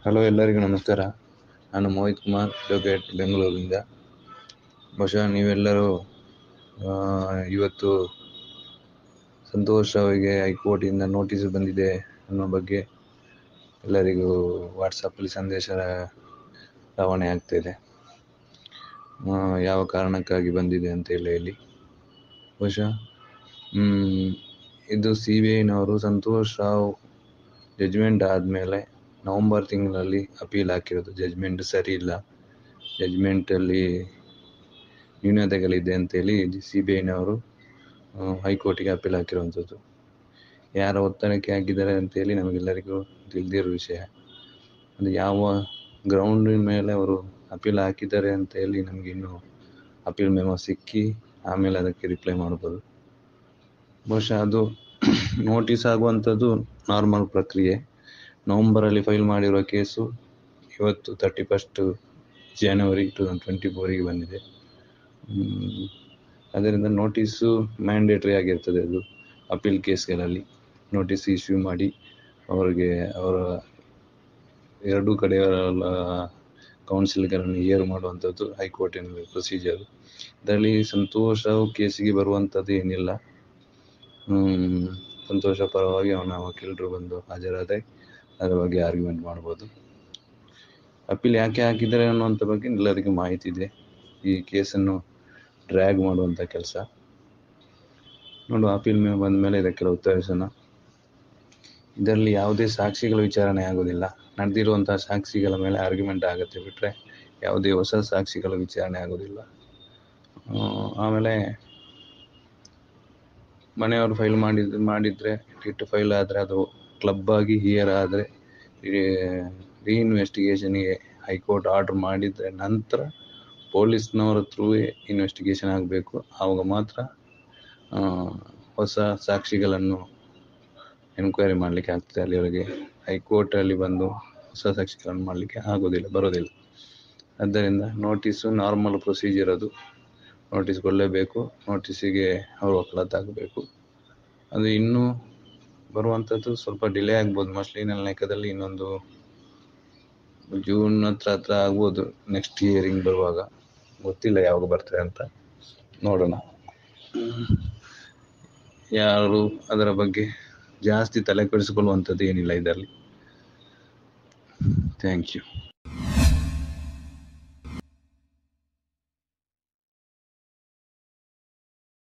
hello ಎಲ್ಲರಿಗೂ ನಮಸ್ಕಾರ ನಾನು ಮೋಹಿತ್ ಕುಮಾರ್ ಅಡ್ವೊಕೇಟ್ ಬೆಂಗಳೂರಿಂದ ಬಹುಶಃ ನೀವೆಲ್ಲರೂ ಆ, ಇವತ್ತು ಸಂತೋಷ್ ಅವರಿಗೆ ಹೈಕೋರ್ಟಿಂದ ನೋಟಿಸ್ ಬಂದಿದೆ ಅನ್ನೋ ಬಗ್ಗೆ ಎಲ್ಲರಿಗೂ ವಾಟ್ಸಪ್ಪಲ್ಲಿ ಸಂದೇಶ ರವಾನೆ ಆಗ್ತಿದೆ ಆ, ಯಾವ ಕಾರಣಕ್ಕಾಗಿ ಬಂದಿದೆ ಅಂತ ಹೇಳಿ ಹೇಳಿ ಬಹುಶಃ ಮ್, ಇದು ಸಿ ಬಿ ಐನವರು ಸಂತೋಷ್ ರಾವ್ ಜಜ್ಮೆಂಟ್ ಆದಮೇಲೆ ನವಂಬರ್ ತಿಂಗಳಲ್ಲಿ ಅಪೀಲ್ ಹಾಕಿರೋದು ಜಜ್ಮೆಂಟ್ ಸರಿ ಇಲ್ಲ ಜಜ್ಮೆಂಟಲ್ಲಿ ನ್ಯೂನತೆಗಳಿದೆ ಅಂತೇಳಿ ಸಿ ಬಿ ಐನವರು ಹೈಕೋರ್ಟಿಗೆ ಅಪೀಲ್ ಹಾಕಿರುವಂಥದ್ದು ಯಾರ ಒತ್ತಡಕ್ಕೆ ಹಾಕಿದ್ದಾರೆ ಅಂತೇಳಿ ನಮಗೆಲ್ಲರಿಗೂ ತಿಳಿದಿರೋ ವಿಷಯ ಅದು ಯಾವ ಗ್ರೌಂಡಿನ ಮೇಲೆ ಅವರು ಅಪೀಲ್ ಹಾಕಿದ್ದಾರೆ ಅಂತ ಹೇಳಿ ನಮಗೆ ಇನ್ನೂ ಅಪೀಲ್ ಮೆಮೊ ಸಿಕ್ಕಿ ಆಮೇಲೆ ಅದಕ್ಕೆ ರಿಪ್ಲೈ ಮಾಡ್ಬೋದು ಬಹುಶಃ ಅದು ನೋಟಿಸ್ ಆಗುವಂಥದ್ದು ನಾರ್ಮಲ್ ಪ್ರಕ್ರಿಯೆ ನವಂಬರಲ್ಲಿ ಫೈಲ್ ಮಾಡಿರುವ ಕೇಸು ಇವತ್ತು thirty first January two thousand twenty ಫೋರಿಗೆ ಬಂದಿದೆ ಹ್ಮ್, ಅದರಿಂದ ನೋಟಿಸು ಮ್ಯಾಂಡೇಟ್ರಿ ಆಗಿರ್ತದೆ ಅದು ಅಪೀಲ್ ಕೇಸ್ಗಳಲ್ಲಿ ನೋಟಿಸ್ ಇಶ್ಯೂ ಮಾಡಿ ಅವರಿಗೆ ಅವರ ಎರಡೂ ಕಡೆಯವರ ಕೌನ್ಸಿಲ್ಗಳನ್ನು ಏರು ಮಾಡುವಂಥದ್ದು ಹೈಕೋರ್ಟಿನ ಪ್ರೊಸೀಜರು ಇದರಲ್ಲಿ ಸಂತೋಷ ಕೇಸಿಗೆ ಬರುವಂಥದ್ದು ಏನಿಲ್ಲ ಹ್ಮ್, ಸಂತೋಷ ಪರವಾಗಿ ಅವನ ವಕೀಲರು ಬಂದು ಹಾಜರಾದರೆ ಅದರ ಬಗ್ಗೆ ಆರ್ಗ್ಯುಮೆಂಟ್ ಮಾಡ್ಬೋದು ಅಪೀಲ್ ಯಾಕೆ ಹಾಕಿದ್ದಾರೆ ಅನ್ನುವಂಥ ಬಗ್ಗೆ ಎಲ್ಲರಿಗೂ ಮಾಹಿತಿ ಇದೆ ಈ ಕೇಸನ್ನು ಡ್ರ್ಯಾಗ್ ಮಾಡುವಂಥ ಕೆಲಸ ನೋಡುವ ಅಪೀಲ್ ಮೇಲೆ ಬಂದ ಮೇಲೆ ಇದಕ್ಕೆಲ್ಲ ಉತ್ತರಿಸೋಣ ಇದರಲ್ಲಿ ಯಾವುದೇ ಸಾಕ್ಷಿಗಳ ವಿಚಾರಣೆ ಆಗೋದಿಲ್ಲ ನಡೆದಿರುವಂತಹ ಸಾಕ್ಷಿಗಳ ಮೇಲೆ ಆರ್ಗ್ಯುಮೆಂಟ್ ಆಗುತ್ತೆ ಬಿಟ್ಟರೆ ಯಾವುದೇ ಹೊಸ ಸಾಕ್ಷಿಗಳ ವಿಚಾರಣೆ ಆಗೋದಿಲ್ಲ ಆ, ಆಮೇಲೆ ಮನೆಯವರು ಫೈಲ್ ಮಾಡಿದ್ ಮಾಡಿದರೆ ಟಿಟ್ ಫೈಲ್ ಆದರೆ ಅದು ಕ್ಲಬ್ ಆಗಿ ಹಿಯರ್ ಆದರೆ ರೀಇನ್ವೆಸ್ಟಿಗೇಷನ್ಗೆ ಹೈಕೋರ್ಟ್ ಆರ್ಡರ್ ಮಾಡಿದರೆ ನಂತರ ಪೊಲೀಸ್ನವರ ಥ್ರೂವೇ ಇನ್ವೆಸ್ಟಿಗೇಷನ್ ಆಗಬೇಕು ಆವಾಗ ಮಾತ್ರ ಆ, ಹೊಸ ಸಾಕ್ಷಿಗಳನ್ನು ಎನ್ಕ್ವೈರಿ ಮಾಡಲಿಕ್ಕೆ ಆಗ್ತದೆ ಅಲ್ಲಿವರೆಗೆ ಹೈಕೋರ್ಟಲ್ಲಿ ಬಂದು ಹೊಸ ಸಾಕ್ಷಿಗಳನ್ನು ಮಾಡಲಿಕ್ಕೆ ಆಗೋದಿಲ್ಲ ಬರೋದಿಲ್ಲ ಆದ್ದರಿಂದ ನೋಟಿಸು ನಾರ್ಮಲ್ ಪ್ರೊಸೀಜರ್ ಅದು ನೋಟಿಸ್ ಕೊಡಲೇಬೇಕು ನೋಟಿಸಿಗೆ ಅವರು ವಕಾಲತ್ತಾಗಬೇಕು ಅದು ಇನ್ನೂ ಬರುವಂಥದ್ದು ಸ್ವಲ್ಪ ಡಿಲೇ ಆಗ್ಬೋದು ಮೋಸ್ಟ್ಲಿ ನನ್ನ ಲೆಕ್ಕದಲ್ಲಿ ಇನ್ನೊಂದು ಜೂನ್ ಹತ್ರ ಹತ್ರ ಆಗ್ಬೋದು ನೆಕ್ಸ್ಟ್ ಇಯರಿಂಗ್ ಬರುವಾಗ ಗೊತ್ತಿಲ್ಲ ಯಾವಾಗ ಬರ್ತದೆ ಅಂತ ನೋಡೋಣ ಯಾರು ಅದರ ಬಗ್ಗೆ ಜಾಸ್ತಿ ತಲೆ ಕೆಡಿಸಿಕೊಳ್ಳುವಂಥದ್ದು ಏನಿಲ್ಲ ಇದರಲ್ಲಿ ಥ್ಯಾಂಕ್ ಯು